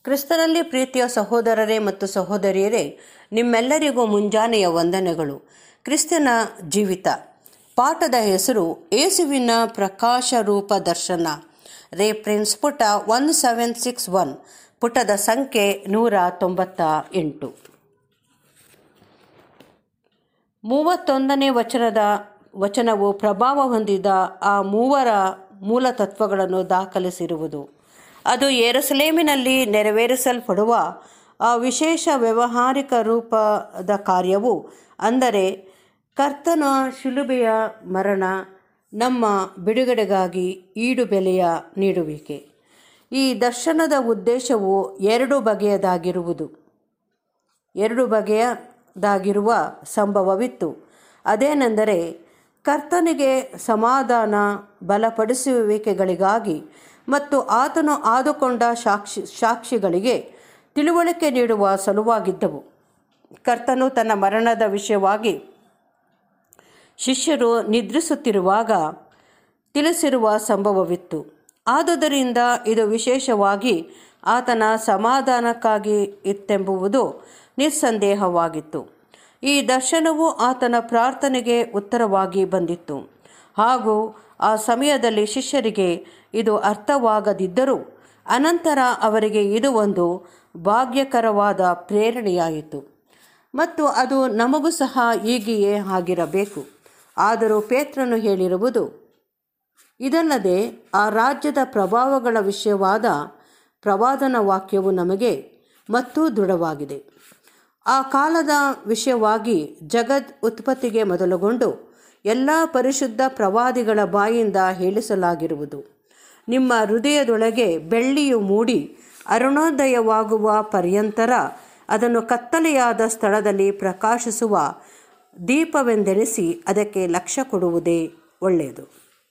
ಕ್ರಿಸ್ತನಲ್ಲಿ ಪ್ರೀತಿಯ ಸಹೋದರರೇ ಮತ್ತು ಸಹೋದರಿಯರೇ ನಿಮ್ಮೆಲ್ಲರಿಗೂ ಮುಂಜಾನೆಯ ವಂದನೆಗಳು ಕ್ರಿಸ್ತನ ಜೀವಿತ ಪಾಠದ ಹೆಸರು ಏಸುವಿನ ಪ್ರಕಾಶ ರೂಪ ದರ್ಶನ ರೇಫ್ರೆನ್ಸ್ ಪುಟ ಒನ್ ಸೆವೆನ್ ಸಿಕ್ಸ್ ಒನ್ ಪುಟದ ಸಂಖ್ಯೆ ನೂರ ತೊಂಬತ್ತ ಎಂಟು ಮೂವತ್ತೊಂದನೇ ವಚನದ ವಚನವು ಪ್ರಭಾವ ಹೊಂದಿದ ಆ ಮೂವರ ಮೂಲ ತತ್ವಗಳನ್ನು ದಾಖಲಿಸಿರುವುದು ಅದು ಏರುಸಲೇಮಿನಲ್ಲಿ ನೆರವೇರಿಸಲ್ಪಡುವ ಆ ವಿಶೇಷ ವ್ಯಾವಹಾರಿಕ ರೂಪದ ಕಾರ್ಯವು ಅಂದರೆ ಕರ್ತನ ಶಿಲುಬೆಯ ಮರಣ ನಮ್ಮ ಬಿಡುಗಡೆಗಾಗಿ ಈಡು ಬೆಲೆಯ ನೀಡುವಿಕೆ ಈ ದರ್ಶನದ ಉದ್ದೇಶವು ಎರಡು ಬಗೆಯದಾಗಿರುವುದು ಎರಡು ಬಗೆಯದಾಗಿರುವ ಸಂಭವವಿತ್ತು ಅದೇನೆಂದರೆ ಕರ್ತನಿಗೆ ಸಮಾಧಾನ ಬಲಪಡಿಸುವಿಕೆಗಳಿಗಾಗಿ ಮತ್ತು ಆತನು ಆದುಕೊಂಡ ಸಾಕ್ಷಿ ಸಾಕ್ಷಿಗಳಿಗೆ ತಿಳುವಳಿಕೆ ನೀಡುವ ಸಲುವಾಗಿದ್ದವು ಕರ್ತನು ತನ್ನ ಮರಣದ ವಿಷಯವಾಗಿ ಶಿಷ್ಯರು ನಿದ್ರಿಸುತ್ತಿರುವಾಗ ತಿಳಿಸಿರುವ ಸಂಭವವಿತ್ತು ಆದುದರಿಂದ ಇದು ವಿಶೇಷವಾಗಿ ಆತನ ಸಮಾಧಾನಕ್ಕಾಗಿ ಇತ್ತೆಂಬುವುದು ನಿಸ್ಸಂದೇಹವಾಗಿತ್ತು ಈ ದರ್ಶನವು ಆತನ ಪ್ರಾರ್ಥನೆಗೆ ಉತ್ತರವಾಗಿ ಬಂದಿತ್ತು ಹಾಗೂ ಆ ಸಮಯದಲ್ಲಿ ಶಿಷ್ಯರಿಗೆ ಇದು ಅರ್ಥವಾಗದಿದ್ದರೂ ಅನಂತರ ಅವರಿಗೆ ಇದು ಒಂದು ಭಾಗ್ಯಕರವಾದ ಪ್ರೇರಣೆಯಾಯಿತು ಮತ್ತು ಅದು ನಮಗೂ ಸಹ ಹೀಗೆಯೇ ಆಗಿರಬೇಕು ಆದರೂ ಪೇತ್ರನು ಹೇಳಿರುವುದು ಇದಲ್ಲದೆ ಆ ರಾಜ್ಯದ ಪ್ರಭಾವಗಳ ವಿಷಯವಾದ ಪ್ರವಾದನ ವಾಕ್ಯವು ನಮಗೆ ಮತ್ತೂ ದೃಢವಾಗಿದೆ ಆ ಕಾಲದ ವಿಷಯವಾಗಿ ಜಗದ್ ಉತ್ಪತ್ತಿಗೆ ಮೊದಲುಗೊಂಡು ಎಲ್ಲ ಪರಿಶುದ್ಧ ಪ್ರವಾದಿಗಳ ಬಾಯಿಂದ ಹೇಳಿಸಲಾಗಿರುವುದು ನಿಮ್ಮ ಹೃದಯದೊಳಗೆ ಬೆಳ್ಳಿಯು ಮೂಡಿ ಅರುಣೋದಯವಾಗುವ ಪರ್ಯಂತರ ಅದನ್ನು ಕತ್ತಲೆಯಾದ ಸ್ಥಳದಲ್ಲಿ ಪ್ರಕಾಶಿಸುವ ದೀಪವೆಂದೆನಿಸಿ ಅದಕ್ಕೆ ಲಕ್ಷ್ಯ ಕೊಡುವುದೇ ಒಳ್ಳೆಯದು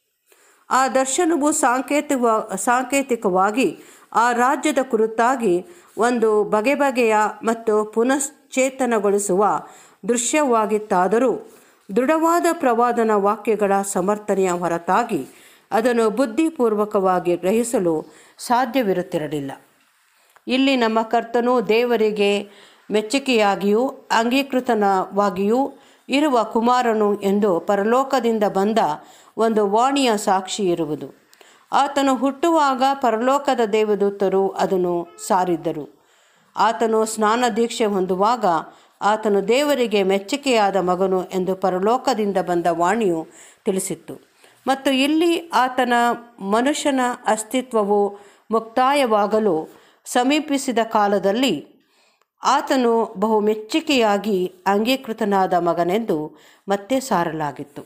ಆ ದರ್ಶನವು ಸಾಂಕೇತಿಕ ಸಾಂಕೇತಿಕವಾಗಿ ಆ ರಾಜ್ಯದ ಕುರಿತಾಗಿ ಒಂದು ಬಗೆ ಬಗೆಯ ಮತ್ತು ಪುನಶ್ಚೇತನಗೊಳಿಸುವ ದೃಶ್ಯವಾಗಿತ್ತಾದರೂ ದೃಢವಾದ ಪ್ರವಾದನ ವಾಕ್ಯಗಳ ಸಮರ್ಥನೆಯ ಹೊರತಾಗಿ ಅದನ್ನು ಬುದ್ಧಿಪೂರ್ವಕವಾಗಿ ಗ್ರಹಿಸಲು ಸಾಧ್ಯವಿರುತ್ತಿರಲಿಲ್ಲ ಇಲ್ಲಿ ನಮ್ಮ ಕರ್ತನು ದೇವರಿಗೆ ಮೆಚ್ಚುಗೆಯಾಗಿಯೂ ಅಂಗೀಕೃತನವಾಗಿಯೂ ಇರುವ ಕುಮಾರನು ಎಂದು ಪರಲೋಕದಿಂದ ಬಂದ ಒಂದು ವಾಣಿಯ ಸಾಕ್ಷಿ ಇರುವುದು ಆತನು ಹುಟ್ಟುವಾಗ ಪರಲೋಕದ ದೇವದೂತರು ಅದನ್ನು ಸಾರಿದ್ದರು ಆತನು ಸ್ನಾನ ದೀಕ್ಷೆ ಹೊಂದುವಾಗ ಆತನು ದೇವರಿಗೆ ಮೆಚ್ಚುಗೆಯಾದ ಮಗನು ಎಂದು ಪರಲೋಕದಿಂದ ಬಂದ ವಾಣಿಯು ತಿಳಿಸಿತ್ತು ಮತ್ತು ಇಲ್ಲಿ ಆತನ ಮನುಷ್ಯನ ಅಸ್ತಿತ್ವವು ಮುಕ್ತಾಯವಾಗಲು ಸಮೀಪಿಸಿದ ಕಾಲದಲ್ಲಿ ಆತನು ಬಹು ಮೆಚ್ಚುಗೆಯಾಗಿ ಅಂಗೀಕೃತನಾದ ಮಗನೆಂದು ಮತ್ತೆ ಸಾರಲಾಗಿತ್ತು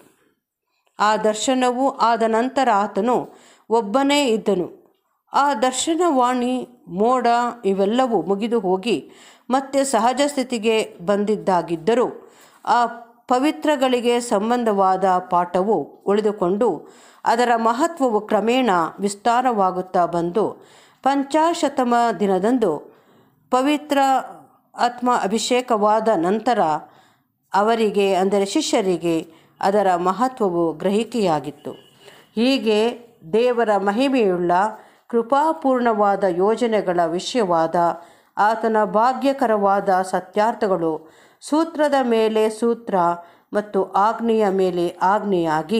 ಆ ದರ್ಶನವು ಆದ ನಂತರ ಆತನು ಒಬ್ಬನೇ ಇದ್ದನು ಆ ದರ್ಶನವಾಣಿ ಮೋಡ ಇವೆಲ್ಲವೂ ಮುಗಿದು ಹೋಗಿ ಮತ್ತೆ ಸಹಜ ಸ್ಥಿತಿಗೆ ಬಂದಿದ್ದಾಗಿದ್ದರೂ ಆ ಪವಿತ್ರಗಳಿಗೆ ಸಂಬಂಧವಾದ ಪಾಠವು ಉಳಿದುಕೊಂಡು ಅದರ ಮಹತ್ವವು ಕ್ರಮೇಣ ವಿಸ್ತಾರವಾಗುತ್ತಾ ಬಂದು ಪಂಚಾಶತಮ ದಿನದಂದು ಪವಿತ್ರ ಆತ್ಮ ಅಭಿಷೇಕವಾದ ನಂತರ ಅವರಿಗೆ ಅಂದರೆ ಶಿಷ್ಯರಿಗೆ ಅದರ ಮಹತ್ವವು ಗ್ರಹಿಕೆಯಾಗಿತ್ತು ಹೀಗೆ ದೇವರ ಮಹಿಮೆಯುಳ್ಳ ಕೃಪಾಪೂರ್ಣವಾದ ಯೋಜನೆಗಳ ವಿಷಯವಾದ ಆತನ ಭಾಗ್ಯಕರವಾದ ಸತ್ಯಾರ್ಥಗಳು ಸೂತ್ರದ ಮೇಲೆ ಸೂತ್ರ ಮತ್ತು ಆಜ್ಞೆಯ ಮೇಲೆ ಆಜ್ಞೆಯಾಗಿ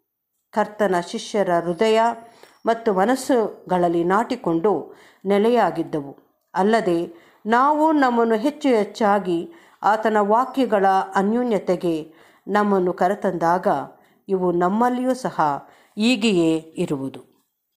ಕರ್ತನ ಶಿಷ್ಯರ ಹೃದಯ ಮತ್ತು ಮನಸ್ಸುಗಳಲ್ಲಿ ನಾಟಿಕೊಂಡು ನೆಲೆಯಾಗಿದ್ದವು ಅಲ್ಲದೆ ನಾವು ನಮ್ಮನ್ನು ಹೆಚ್ಚು ಹೆಚ್ಚಾಗಿ ಆತನ ವಾಕ್ಯಗಳ ಅನ್ಯೋನ್ಯತೆಗೆ ನಮ್ಮನ್ನು ಕರೆತಂದಾಗ ಇವು ನಮ್ಮಲ್ಲಿಯೂ ಸಹ ಹೀಗೆಯೇ ಇರುವುದು